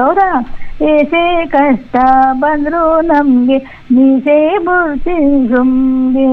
ಗೌರ ಏಸೇ ಕಷ್ಟ ಬಂದ್ರು ನಮ್ಗೆ ನೀಸೇ ಬುರ್ತಿ ಸುಂಬೆ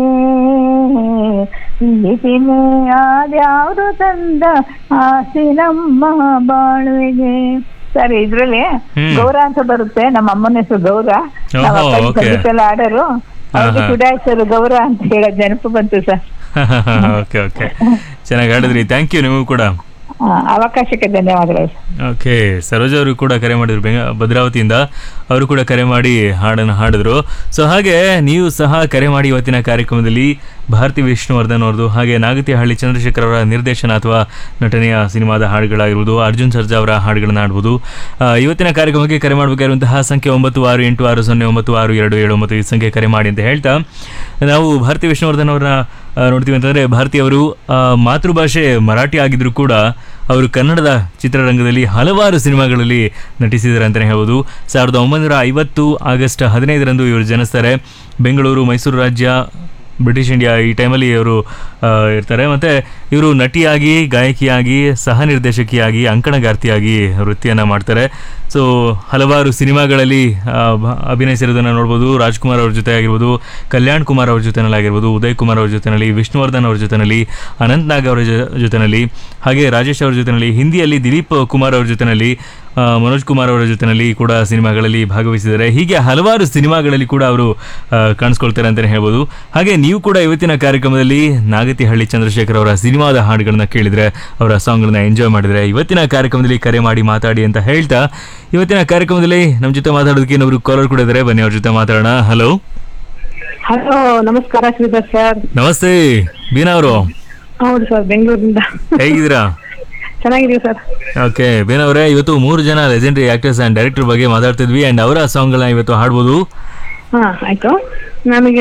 ಪ್ರೀತಿನೇ ಅದ್ಯಾವುದು ತಂದ ಆಸಿ ನಮ್ಮ ಬಾಳುವೆಗೆ ಸರ್ ಇದ್ರಲ್ಲಿ ಹ್ಮ್. ಗೌರ ಅಂತ ಬರುತ್ತೆ ನಮ್ಮ ಅಮ್ಮನ ಹೆಸರು ಗೌರ ನಮ್ಮ ಓಹೋ, ಅಪ್ಪಾಜಿ okay. ಸಂಗೀತ ಎಲ್ಲ ಆಡೋರು ಅವ್ರಿಗೆ ಆಹಾ. ಚುಡಾಯಿಸೋರು ಗೌರ ಅಂತ ಹೇಳೋದು ನೆನಪು ಬಂತು ಸರ್ ಓಕೆ ಓಕೆ ಚೆನ್ನಾಗಿ ಆಡಿದ್ರಿ ಥ್ಯಾಂಕ್ ಯು ನೀವು ಕೂಡ ಆ, ಅವಕಾಶಕ್ಕೆ ಧನ್ಯವಾದಗಳು ಸರ್ ಓಕೆ ಸರೋಜ ಅವರು ಕೂಡ ಕರೆ ಮಾಡಿದ್ರು ಬೆಂಗ ಭದ್ರಾವತಿಯಿಂದ ಅವರು ಕೂಡ ಕರೆ ಮಾಡಿ ಹಾಡನ್ನು ಹಾಡಿದ್ರು ಸೊ ಹಾಗೆ ನೀವು ಸಹ ಕರೆ ಮಾಡಿ ಇವತ್ತಿನ ಕಾರ್ಯಕ್ರಮದಲ್ಲಿ ಭಾರತಿ ವಿಷ್ಣುವರ್ಧನ್ ಅವ್ರದ್ದು ಹಾಗೆ ನಾಗತಿಹಳ್ಳಿ ಚಂದ್ರಶೇಖರ್ ಅವರ ನಿರ್ದೇಶನ ಅಥವಾ ನಟನೆಯ ಸಿನಿಮಾದ ಹಾಡುಗಳಾಗಿರ್ಬೋದು ಅರ್ಜುನ್ ಸರ್ಜಾ ಅವರ ಹಾಡುಗಳನ್ನ ಹಾಡ್ಬೋದು ಆ, ಇವತ್ತಿನ ಕಾರ್ಯಕ್ರಮಕ್ಕೆ ಕರೆ ಮಾಡಬೇಕಾಗಿರುವಂತಹ ಸಂಖ್ಯೆ ಒಂಬತ್ತು ಆರು ಎಂಟು ಆರು ಸೊನ್ನೆ ಒಂಬತ್ತು ಆರು ಎರಡು ಏಳು ಒಂಬತ್ತು ಈ ಸಂಖ್ಯೆ ಕರೆ ಮಾಡಿ ಅಂತ ಹೇಳ್ತಾ ನಾವು ಭಾರತಿ ವಿಷ್ಣುವರ್ಧನ್ ಅವರ ನೋಡ್ತೀವಿ ಅಂತಂದರೆ ಭಾರತಿ ಅವರು ಆ, ಮಾತೃಭಾಷೆ ಮರಾಠಿ ಆಗಿದ್ರು ಕೂಡ ಅವರು ಕನ್ನಡದ ಚಿತ್ರರಂಗದಲ್ಲಿ ಹಲವಾರು ಸಿನಿಮಾಗಳಲ್ಲಿ ನಟಿಸಿದ್ದಾರೆ ಅಂತಲೇ ಹೇಳ್ಬೋದು ಸಾವಿರದ ಒಂಬೈನೂರ ಐವತ್ತು ಆಗಸ್ಟ್ ಹದಿನೈದರಂದು ಇವರು ಜನಿಸ್ತಾರೆ ಬೆಂಗಳೂರು ಮೈಸೂರು ರಾಜ್ಯ ಬ್ರಿಟಿಷ್ ಇಂಡಿಯಾ ಈ ಟೈಮಲ್ಲಿ ಇವರು ಆ, ಇರ್ತಾರೆ ಮತ್ತು ಇವರು ನಟಿಯಾಗಿ ಗಾಯಕಿಯಾಗಿ ಸಹ ನಿರ್ದೇಶಕಿಯಾಗಿ ಅಂಕಣಗಾರ್ತಿಯಾಗಿ ವೃತ್ತಿಯನ್ನು ಮಾಡ್ತಾರೆ ಸೊ ಹಲವಾರು ಸಿನಿಮಾಗಳಲ್ಲಿ ಆ, ಭ- ಅಭಿನಯಿಸಿರೋದನ್ನು ನೋಡ್ಬೋದು ರಾಜ್ಕುಮಾರ್ ಅವ್ರ ಜೊತೆ ಆಗಿರ್ಬೋದು ಕಲ್ಯಾಣ್ ಕುಮಾರ್ ಅವ್ರ ಜೊತೆನಲ್ಲಿ ಆಗಿರ್ಬೋದು ಉದಯ್ ಕುಮಾರ್ ಅವ್ರ ಜೊತೆನಲ್ಲಿ ವಿಷ್ಣುವರ್ಧನ್ ಅವ್ರ ಜೊತೆನಲ್ಲಿ ಅನಂತ್ ನಾಗ್ ಅವರ ಜೊ- ಜೊತೆನಲ್ಲಿ ಹಾಗೆ ರಾಜೇಶ್ ಅವ್ರ ಜೊತೆನಲ್ಲಿ ಹಿಂದಿಯಲ್ಲಿ ದಿಲೀಪ್ ಕುಮಾರ್ ಅವ್ರ ಜೊತೆನಲ್ಲಿ ಆ, ಮನೋಜ್ ಕುಮಾರ್ ಅವರ ಜೊತೆನಲ್ಲಿ ಕೂಡ ಸಿನಿಮಾಗಳಲ್ಲಿ ಭಾಗವಹಿಸಿದ್ದಾರೆ ಹೀಗೆ ಹಲವಾರು ಸಿನಿಮಾಗಳಲ್ಲಿ ಕೂಡ ಅವರು ಆ, ಕಾಣಿಸ್ಕೊಳ್ತಾರೆ ಅಂತಲೇ ಹೇಳ್ಬೋದು ಹಾಗೆ ನೀವು ಕೂಡ ಇವತ್ತಿನ ಕಾರ್ಯಕ್ರಮದಲ್ಲಿ ನಾಗತಿಹಳ್ಳಿ ಚಂದ್ರಶೇಖರ್ ಅವರ ಸಿನಿಮಾದ ಹಾಡುಗಳನ್ನ ಕೇಳಿದ್ರೆ ಅವರ ಸಾಂಗ್ಗಳನ್ನ ಎಂಜಾಯ್ ಮಾಡಿದ್ರೆ ಇವತ್ತಿನ ಕಾರ್ಯಕ್ರಮದಲ್ಲಿ ಕರೆ ಮಾಡಿ ಮಾತಾಡಿ ಅಂತ ಹೇಳ್ತಾ ಇವತ್ತಿನ ಕಾರ್ಯಕ್ರಮದಲ್ಲಿ ನಮ್ಮ ಜೊತೆ ಮಾತಾಡೋದಕ್ಕೆ ಇನ್ನೊಬ್ರು ಕಾಲರ್ ಕೂಡ ಇದ್ದಾರೆ ಬನ್ನಿ ಅವ್ರ ಜೊತೆ ಮಾತಾಡೋಣ ಹಲೋ ಹಲೋ ನಮಸ್ಕಾರ ಶ್ರೀಧರ್ ಸರ್ ನಮಸ್ತೆ ಬೀನಾ ಅವರು ಹೌದು ಸರ್ ಬೆಂಗಳೂರಿಂದ ಹೇಗಿದ್ದೀರಾ ಚೆನ್ನಾಗಿದೀವಿ ಸರ್ ಓಕೆ ಬೇನ್ ಅವರೇ ಇವತ್ತು ಮೂರು ಜನ ಲೆಜೆಂಡರಿ ಆಕ್ಟರ್ಸ್ ಆ್ಯಂಡ್ ಡೈರೆಕ್ಟರ್ ಬಗ್ಗೆ ಮಾತಾಡ್ತಿದ್ವಿ ಆ್ಯಂಡ್ ಅವರ ಸಾಂಗ್ಗಳನ್ನ ಇವತ್ತು ಹಾಡ್ಬೋದು ಹಾ ಆಯ್ತು ನಮಗೆ